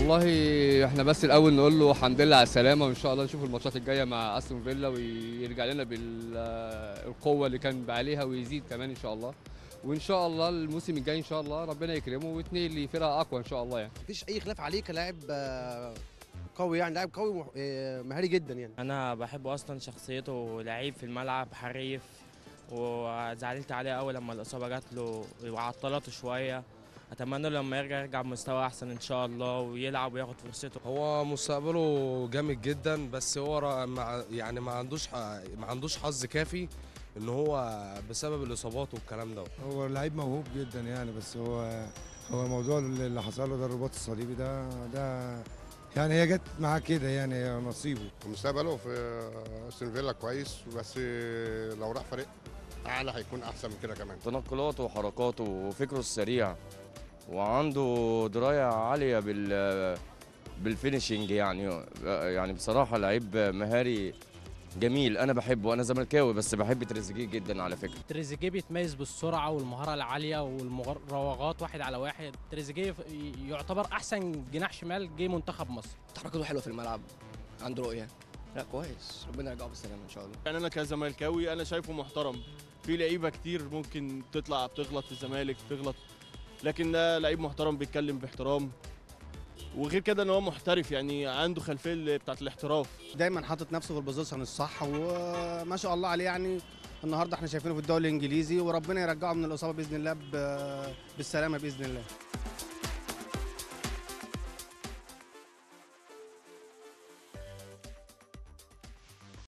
والله احنا بس الاول نقول له الحمد لله على السلامه وان شاء الله نشوف الماتشات الجايه مع استون فيلا ويرجع لنا بالقوه اللي كان عليها ويزيد كمان ان شاء الله وان شاء الله الموسم الجاي ان شاء الله ربنا يكرمه ويتنقل لفرقه اقوى ان شاء الله يعني مفيش اي خلاف عليه كلاعب آه، قوي يعني لاعب قوي ومح- آه، مهاري جدا يعني انا بحبه اصلا شخصيته لعيب في الملعب حريف وزعلت عليه قوي لما الاصابه جات له وعطلته شويه اتمنى له لما يرجع يرجع بمستوى احسن ان شاء الله ويلعب وياخد فرصته هو مستقبله جامد جدا بس هو را- مع يعني ما عندوش ح- ما عندوش حظ كافي ان هو بسبب الاصابات والكلام ده هو لعيب موهوب جدا يعني بس هو هو الموضوع اللي حصل له ده الرباط الصليبي ده ده يعني هي جت معاه كده يعني هي نصيبه مستقبله في استون فيلا كويس بس لو راح فريق اعلى هيكون احسن من كده كمان تنقلاته وحركاته وفكره السريع وعنده درايه عاليه بال بالفينشنج يعني يعني بصراحه لعيب مهاري جميل انا بحبه انا زملكاوي بس بحب تريزيجيه جدا على فكره تريزيجيه بيتميز بالسرعه والمهاره العاليه والمراوغات واحد على واحد تريزيجيه يعتبر احسن جناح شمال جه منتخب مصر تحركاته حلوه في الملعب عنده رؤيه لا كويس ربنا يرجعه بالسلامه ان شاء الله يعني انا كزملكاوي انا شايفه محترم في لعيبه كتير ممكن تطلع بتغلط في الزمالك تغلط لكن ده لعيب محترم بيتكلم باحترام وغير كده ان هو محترف يعني عنده خلفيه بتاعت الاحتراف دايما حاطط نفسه في البوزيشن الصح وما شاء الله عليه يعني النهارده احنا شايفينه في الدوري الانجليزي وربنا يرجعه من الاصابه باذن الله ب- بالسلامه باذن الله